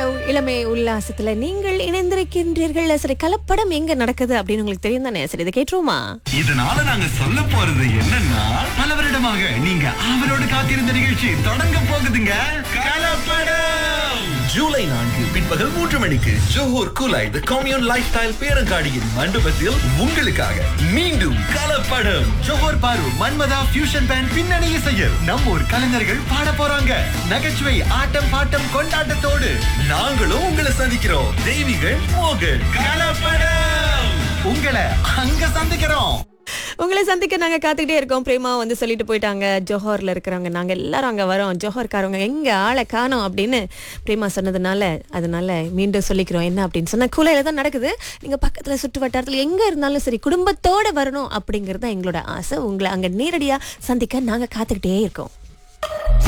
இளமை உல்லாசத்துல நீங்கள் இணைந்திருக்கின்றீர்கள் சரி கலப்படம் எங்க நடக்குது அப்படின்னு உங்களுக்கு தெரியும் தானே சரி இதை கேட்டுருவோமா இதனால நாங்க சொல்ல போறது என்னன்னா பல வருடமாக நீங்க அவரோடு காத்திருந்த நிகழ்ச்சி தொடங்க போகுதுங்க கலப்படம் ஜூலை நான்கு பிற்பகல் மூன்று மணிக்கு Johor Kulai the commune lifestyle பேரங்காடியின் மண்டபத்தில் உங்களுக்காக மீண்டும் கலப்படம் ஜோஹூர் பாரு மன்மதா ஃபியூஷன் பேண்ட் பின்னணி இசையில் நம்ம ஊர் கலைஞர்கள் பாட போறாங்க நகைச்சுவை ஆட்டம் பாட்டம் கொண்டாட்டத்தோடு நாங்களும் உங்களை சந்திக்கிறோம் தெய்வீகள் மோகன் கலப்படம் உங்களை அங்க சந்திக்கிறோம் உங்களை சந்திக்க நாங்க காத்துக்கிட்டே இருக்கோம் பிரேமா வந்து சொல்லிட்டு போயிட்டாங்க ஜோஹர்ல இருக்கிறவங்க நாங்க எல்லாரும் அங்க வரோம் ஜோஹர்காரவங்க எங்க ஆளை காணோம் அப்படின்னு பிரேமா சொன்னதுனால அதனால மீண்டும் சொல்லிக்கிறோம் என்ன அப்படின்னு சொன்னா குலையில தான் நடக்குது நீங்க பக்கத்துல சுற்று வட்டாரத்துல எங்க இருந்தாலும் சரி குடும்பத்தோட வரணும் அப்படிங்கறது தான் எங்களோட ஆசை உங்களை அங்க நேரடியா சந்திக்க நாங்க காத்துக்கிட்டே இருக்கோம்